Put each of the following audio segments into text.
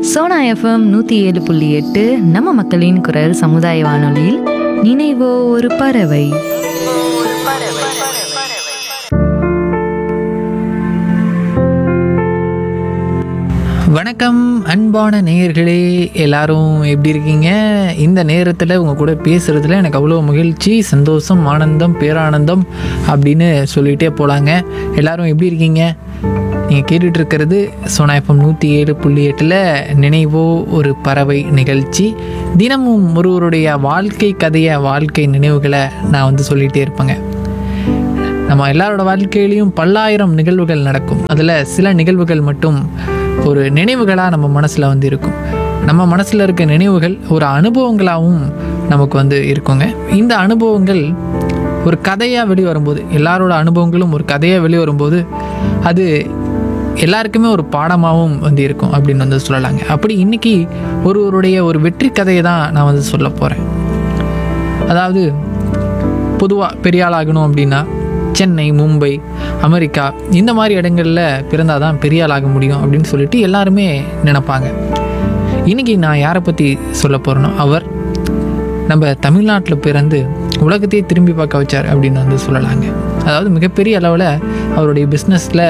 Sona FM நூற்றி ஏழு புள்ளி எட்டு நம்ம மக்களின் குரல் சமுதாய வானொலியில் நினைவோ ஒரு பறவை வணக்கம் அன்பான நேயர்களே எல்லாரும் எப்படி இருக்கீங்க இந்த நேரத்தில் உங்கள் கூட பேசுகிறதுல எனக்கு அவ்வளோ மகிழ்ச்சி சந்தோஷம் ஆனந்தம் பேரானந்தம் அப்படின்னு சொல்லிகிட்டே போகலாங்க எல்லாரும் எப்படி இருக்கீங்க நீங்கள் கேட்டுட்டு இருக்கிறது சோனா எஃப்எம் நூற்றி ஏழு புள்ளி எட்டில் நினைவோ ஒரு பறவை நிகழ்ச்சி தினமும் ஒருவருடைய வாழ்க்கை கதையை வாழ்க்கை நினைவுகளை நான் வந்து சொல்லிகிட்டே இருப்பேங்க நம்ம எல்லாரோட வாழ்க்கையிலையும் பல்லாயிரம் நிகழ்வுகள் நடக்கும் அதில் சில நிகழ்வுகள் மட்டும் ஒரு நினைவுகளாக நம்ம மனசில் வந்து இருக்கும் நம்ம மனசில் இருக்க நினைவுகள் ஒரு அனுபவங்களாகவும் நமக்கு வந்து இருக்குங்க இந்த அனுபவங்கள் ஒரு கதையாக வெளியே வரும்போது எல்லாரோட அனுபவங்களும் ஒரு கதையாக வெளியே வரும்போது அது எல்லாருக்குமே ஒரு பாடமாகவும் வந்து இருக்கும் அப்படின்னு வந்து சொல்லலாங்க அப்படி இன்னைக்கு ஒருவருடைய ஒரு வெற்றி கதையை தான் நான் வந்து சொல்ல போகிறேன் அதாவது பொதுவாக பெரிய ஆளாகணும் அப்படின்னா சென்னை மும்பை அமெரிக்கா இந்த மாதிரி இடங்களில் பிறந்தால் தான் பெரிய ஆளாக முடியும் அப்படின்னு சொல்லிட்டு எல்லாருமே நினைப்பாங்க இன்றைக்கி நான் யாரை பற்றி சொல்ல போகிறேனோ அவர் நம்ம தமிழ்நாட்டில் பிறந்து உலகத்தையே திரும்பி பார்க்க வச்சார் அப்படின்னு வந்து சொல்லலாங்க அதாவது மிகப்பெரிய அளவில் அவருடைய பிஸ்னஸில்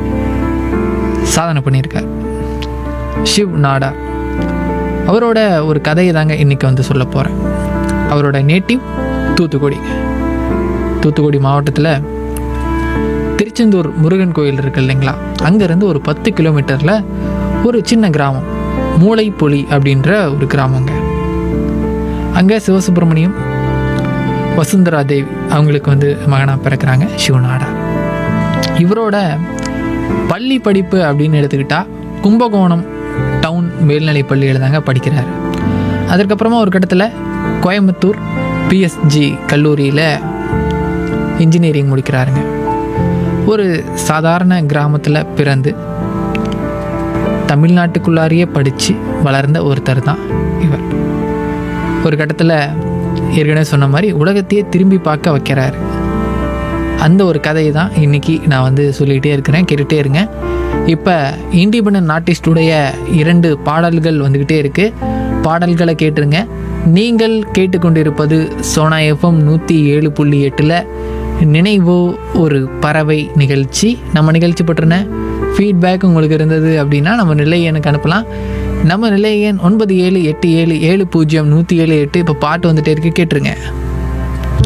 சாதனை பண்ணியிருக்கார் ஷிவ் நாடா அவரோட ஒரு கதையை தாங்க இன்றைக்கி வந்து சொல்ல போகிறேன் அவரோட நேட்டிவ் தூத்துக்குடி தூத்துக்குடி மாவட்டத்தில் திருச்செந்தூர் முருகன் கோயில் இருக்கு இல்லைங்களா அங்கேருந்து ஒரு பத்து கிலோமீட்டரில் ஒரு சின்ன கிராமம் மூளைப்பொலி அப்படின்ற ஒரு கிராமங்க அங்கே சிவசுப்பிரமணியம் வசுந்தரா தேவி அவங்களுக்கு வந்து மகனாக பிறக்கிறாங்க சிவநாடா இவரோட பள்ளி படிப்பு அப்படின்னு எடுத்துக்கிட்டா கும்பகோணம் டவுன் மேல்நிலைப் பள்ளியில் தாங்க படிக்கிறாரு அதுக்கப்புறமா ஒரு கட்டத்தில் கோயம்புத்தூர் பிஎஸ்ஜி கல்லூரியில் இன்ஜினியரிங் முடிக்கிறாருங்க ஒரு சாதாரண கிராமத்தில் பிறந்து தமிழ்நாட்டுக்குள்ளாரையே படித்து வளர்ந்த ஒருத்தர் தான் இவர் ஒரு கட்டத்தில் ஏற்கனவே சொன்ன மாதிரி உலகத்தையே திரும்பி பார்க்க வைக்கிறாரு அந்த ஒரு கதையை தான் இன்றைக்கி நான் வந்து சொல்லிகிட்டே இருக்கிறேன் கேட்டுகிட்டே இருங்க இப்போ இண்டிபெண்ட் ஆர்டிஸ்டுடைய இரண்டு பாடல்கள் வந்துக்கிட்டே இருக்குது பாடல்களை கேட்டுருங்க நீங்கள் கேட்டுக்கொண்டிருப்பது சோனா எஃப்எம் நூற்றி ஏழு புள்ளி எட்டில் நினைவோ ஒரு பறவை நிகழ்ச்சி நம்ம நிகழ்ச்சி பற்றின ஃபீட்பேக் உங்களுக்கு இருந்தது அப்படின்னா நம்ம நிலை எனக்கு அனுப்பலாம் நம்ம நிலை எண் ஒன்பது ஏழு எட்டு ஏழு ஏழு பூஜ்ஜியம் நூற்றி ஏழு எட்டு இப்போ பாட்டு வந்துட்டே இருக்கு கேட்டுருங்க